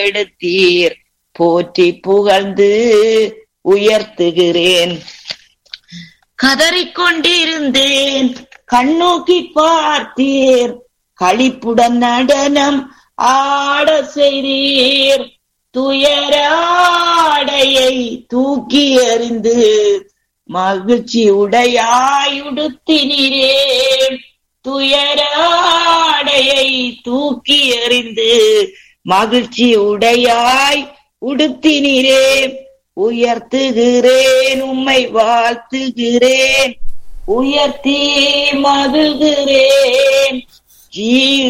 எடுத்தீர் போற்றி புகழ்ந்து உயர்த்துகிறேன் கதறிக்கொண்டிருந்தேன் கண்ணோக்கி பார்த்தீர் களிப்புடன் நடனம் ஆட செய்தீர் துயராடையை தூக்கி எறிந்து மகிழ்ச்சி உடையாயுடுத்தினீரே துயராடையை தூக்கி எறிந்து மகிழ்ச்சி உடையாய் உடுத்தினீரே உயர்த்துகிறேன் உம்மை வாழ்த்துகிறேன் உயர்த்தி மகிழ்கிறேன் ஜீ